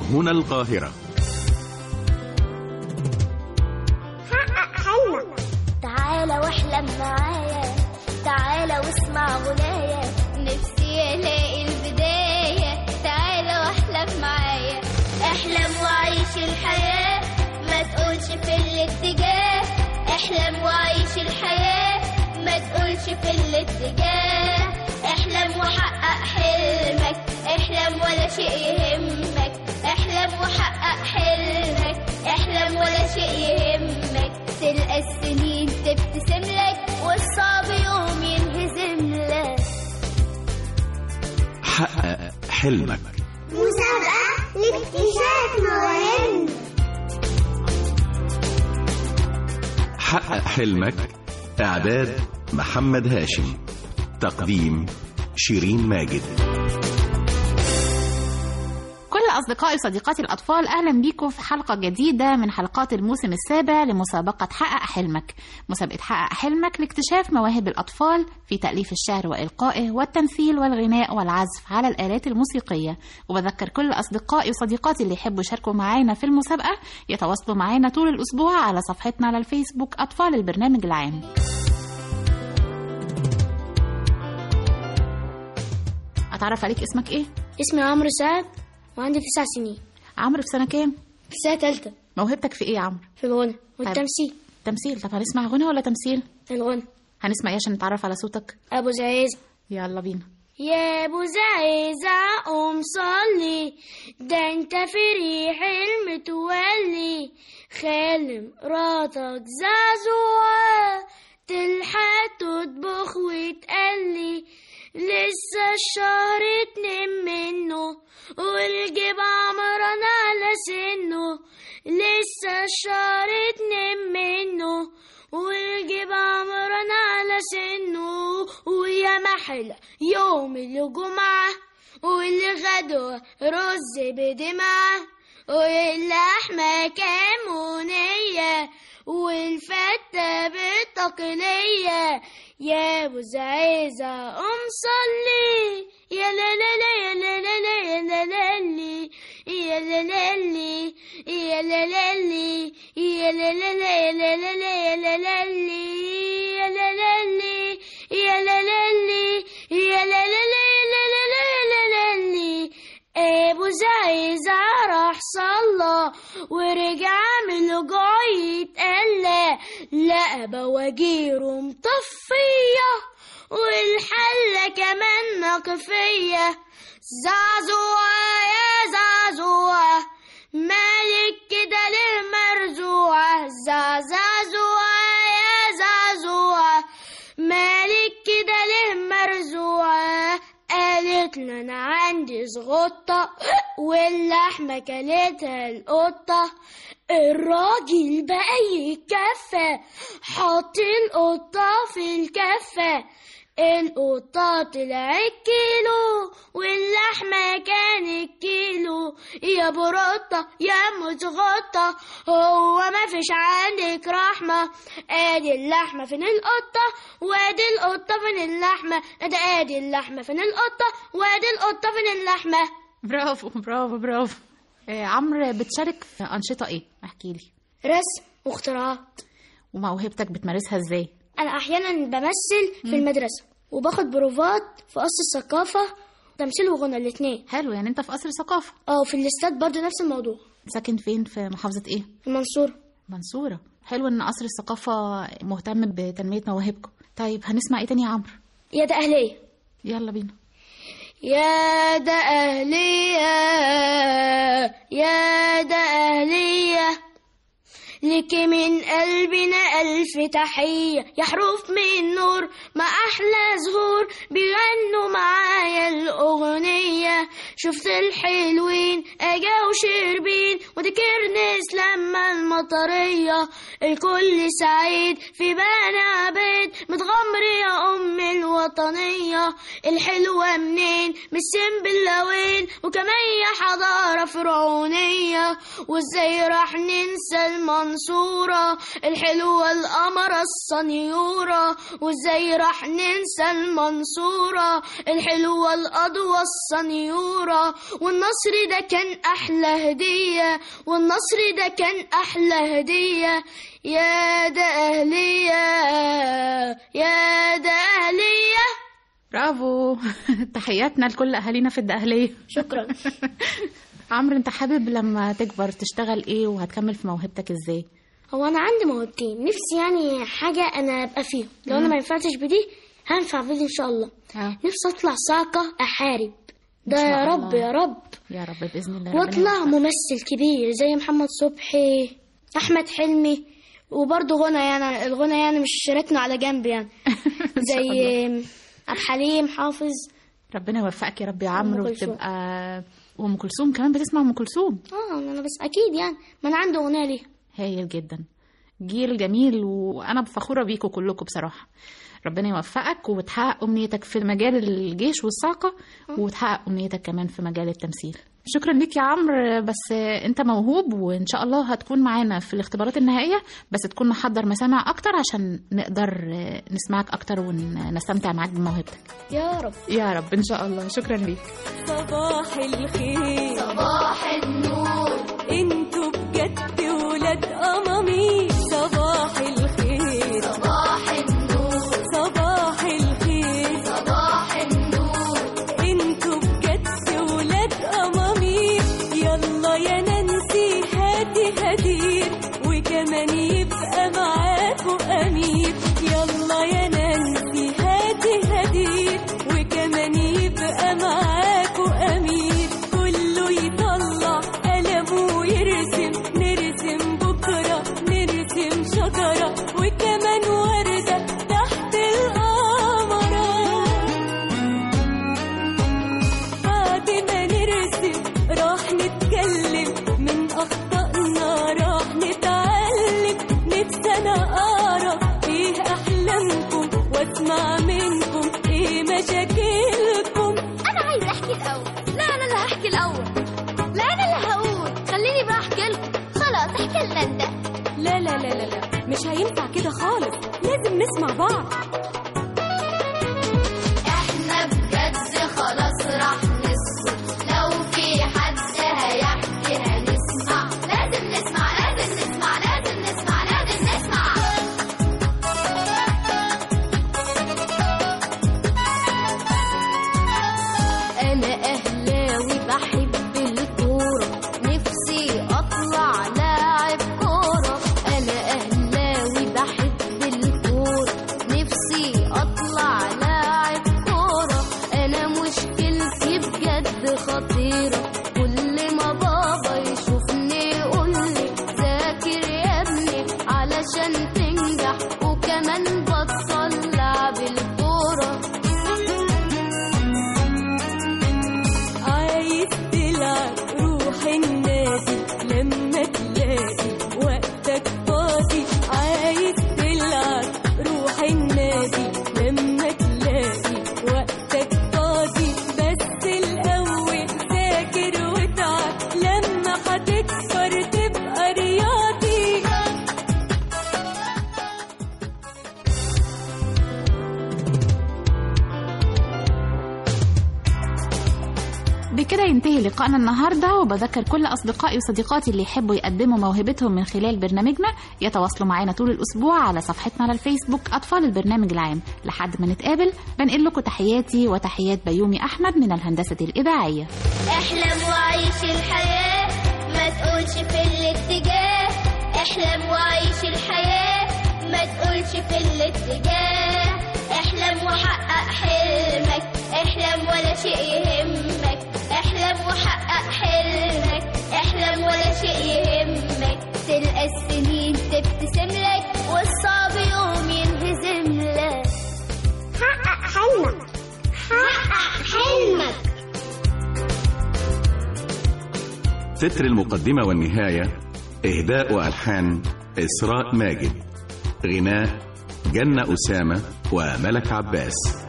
هنا القاهرة حقق حلمك تعالى واحلم معايا تعالى واسمع غنايا نفسي الاقي البداية تعالى واحلم معايا احلم وعيش الحياة ما تقولش في الاتجاه احلم وعيش الحياة ما تقولش في الاتجاه احلم وحقق حلمك احلم ولا شيء يهمك احلم وحقق حلمك احلم ولا شيء يهمك تلقى السنين تبتسم لك والصعب يوم ينهزم لك حقق حلمك مسابقة لاكتشاف مواهبنا حقق حلمك إعداد محمد هاشم تقديم شيرين ماجد كل أصدقائي وصديقاتي الأطفال أهلا بيكم في حلقة جديدة من حلقات الموسم السابع لمسابقة حقق حلمك مسابقة حقق حلمك لاكتشاف مواهب الأطفال في تأليف الشعر وإلقائه والتمثيل والغناء والعزف على الآلات الموسيقية وبذكر كل أصدقائي وصديقاتي اللي يحبوا يشاركوا معانا في المسابقة يتواصلوا معانا طول الأسبوع على صفحتنا على الفيسبوك أطفال البرنامج العام أتعرف عليك اسمك إيه؟ اسمي عمرو سعد وعندي تسع سنين عمرو في سنة كام؟ في سنة تالتة موهبتك في إيه يا عمرو؟ في الغنى والتمثيل تمثيل طب هنسمع غنى ولا تمثيل؟ الغنى هنسمع ايه عشان نتعرف على صوتك أبو زعيز يلا بينا يا ابو زعيزة قوم صلي ده انت في ريح المتولي خالي مراتك زعزوعة تلحق تطبخ وتقلي لسه الشهر اتنين منه والجيب عمران على سنه لسه الشهر اتنين منه والجيب عمران على سنه ويا محلى يوم الجمعة والغدوة رز بدمعة واللحمة كمونية والفتة بالتقلية يا ابو زعيزة قوم صلي يا لا لا لا يا لا لا لا يا لا لا لي يا لا لا لي يا لا لا لي يا لا لا لا يا لا لا لا يا لا لا لي يا لا لا لي يا لا لا لي يا لا لا لا يا لا لا لا يا لا لا لي ابو زعيزة راح صلى ورجع من رجوعه يتقلى لقى بواجيره مطفية والحلة كمان نقفية زعزوعة يا زعزوعة مالك كده ليه مرزوعة زعزعزوعة يا زعزوعة مالك كده ليه مرزوعة قالت لي انا عندي زغطة واللحمة كلتها القطة الراجل بقى يتكفى حط القطة في الكفة القطة طلعت كيلو واللحمة كانت كيلو يا بروطة يا مزغطة هو ما فيش عندك رحمة ادي اللحمة فين القطة وادي القطة فين اللحمة ده ادي اللحمة فين القطة وادي القطة فين اللحمة برافو برافو برافو آه عمرو بتشارك في أنشطة ايه احكي لي رسم واختراعات وموهبتك بتمارسها ازاي انا احيانا بمثل في المدرسة وباخد بروفات في قصر الثقافة تمثيل وغنى الاتنين حلو يعني انت في قصر ثقافة اه في الاستاد برضه نفس الموضوع ساكن فين في محافظة ايه المنصورة منصورة حلو ان قصر الثقافة مهتم بتنمية مواهبكم طيب هنسمع ايه تاني يا عمرو يا ده أهلية يلا بينا يا ده أهلية يا ده أهلية لك من قلبنا ألف تحية يا حروف من نور ما أحلى زهور بيغنوا معايا الأغنية شفت الحلوين أجا وشربين ودي كرنس لما المطرية الكل سعيد في بني عبيد متغمر يا أم الوطنية الحلوة منين من السنبلاوين وكمان يا حضارة فرعونية وازاي راح ننسى المنصورة الحلوة القمرة الصنيورة وازاي راح ننسى المنصورة الحلوة القضوة الصنيورة والنصر ده كان أحلى هدية والنصر ده كان أحلى هدية يا ده أهلية يا ده أهلية برافو تحياتنا لكل اهالينا في الدقهليه شكرا عمرو انت حابب لما تكبر تشتغل ايه وهتكمل في موهبتك ازاي هو أنا عندي موهبتين نفسي يعني حاجة أنا أبقى فيها لو أنا ما ينفعتش بدي هنفع بدي إن شاء الله آه. نفسي أطلع ساقة أحارب ده إن شاء يا رب الله. يا رب يا رب باذن الله ربنا واطلع يوفقك. ممثل كبير زي محمد صبحي احمد حلمي وبرضه غنى يعني الغنى يعني مش شاركنا على جنب يعني إن شاء زي الله. عبد الحليم حافظ ربنا يوفقك يا رب يا عمرو أم كلثوم. وتبقى وام كلثوم كمان بتسمع ام كلثوم اه انا بس اكيد يعني ما انا عندي اغنيه ليها هايل جدا جيل جميل وانا فخوره بيكم كلكم بصراحه ربنا يوفقك وتحقق امنيتك في مجال الجيش والصاعقه وتحقق امنيتك كمان في مجال التمثيل شكرا ليك يا عمرو بس انت موهوب وان شاء الله هتكون معانا في الاختبارات النهائيه بس تكون محضر مسامع اكتر عشان نقدر نسمعك اكتر ونستمتع معاك بموهبتك يا رب يا رب ان شاء الله شكرا ليك صباح الخير صباح النور انتوا بجد ولاد أمامي صباح الخير صباح النور صباح الخير صباح النور انتوا بجد ولاد أمامي يلا يا نانسي هاتي هدير وكمان يبقى معاكوا أمير يلا يا نانسي هاتي هدير وكمان يبقى معاكوا أمير كله يطلع قلمه ويرسم نرسم بكرة نرسم شجرة وكمان وردة تحت القمرة بعد ما نرسم راح نتكلم من أخطائنا راح نتعلم نفسي أنا أقرأ إيه أحلامكم وأسمع منكم إيه مشاكلكم انا عايز احكي الاول لا انا اللي هحكي الاول لا انا اللي هقول خليني بقى احكي لكم خلاص احكي لنا انت لا لا لا لا لا مش هينفع كده خالص لازم نسمع بعض احنا بجد خلاص راح نسكت لو في حد هيحكي هنسمع لازم نسمع لازم نسمع لازم نسمع لازم نسمع انا اهلاوي بحب الكوره نفسي اطلع لاعب كوره انا اهلاوي بحب الكوره نفسي اطلع لاعب كوره انا مشكلتي بجد خطيره كل ما بابا يشوفني يقول لي ذاكر يا ابني علشان تنجح وكمان بطل لعب الكوره عايز تلعب روح النادي لما تلاقي وقتك فاضي عايز تلعب روح النادي لما تلاقي وقتك فاضي بس الأول ذاكر واتعب لما هتكبر تبقى رياضي بكده ينتهي لقائنا النهارده وبذكر كل اصدقائي وصديقاتي اللي يحبوا يقدموا موهبتهم من خلال برنامجنا يتواصلوا معانا طول الاسبوع على صفحتنا على الفيسبوك اطفال البرنامج العام لحد ما نتقابل بنقل لكم تحياتي وتحيات بيومي احمد من الهندسه الاذاعيه احلم وعيش الحياة ما تقولش في الاتجاه احلم وعيش الحياة ما تقولش في الاتجاه احلم وحقق حلمك احلم ولا شيء يهمك احلم وحقق حلمك احلم ولا شيء يهمك تلقى السنين تبتسم لك والصعب يوم ينهزم لك حقق حلمك حقق حلمك تتر المقدمة والنهاية إهداء وألحان إسراء ماجد غناء جنة أسامة وملك عباس